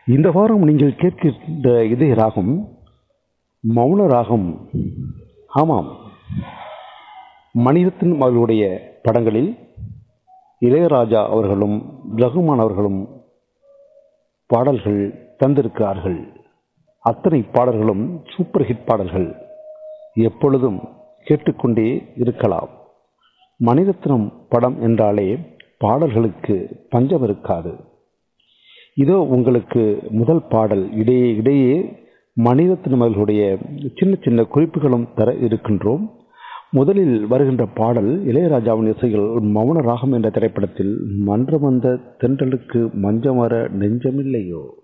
இந்த வாரம் நீங்கள் கேட்கின்ற இதய ராகம் மௌன ராகம் ஆமாம் மணிரத்னம் அவர்களுடைய படங்களில் இளையராஜா அவர்களும் ரகுமான் அவர்களும் பாடல்கள் தந்திருக்கிறார்கள் அத்தனை பாடல்களும் சூப்பர் ஹிட் பாடல்கள் எப்பொழுதும் கேட்டுக்கொண்டே இருக்கலாம் மணிரத்னம் படம் என்றாலே பாடல்களுக்கு பஞ்சம் இருக்காது இதோ உங்களுக்கு முதல் பாடல் இடையே இடையே மணிரத்னம் அவர்களுடைய சின்ன சின்ன குறிப்புகளும் தர இருக்கின்றோம் முதலில் வருகின்ற பாடல் இளையராஜாவின் இசையில் மௌன ராகம் என்ற திரைப்படத்தில் மன்றமந்த தென்றலுக்கு மஞ்சமர நெஞ்சமில்லையோ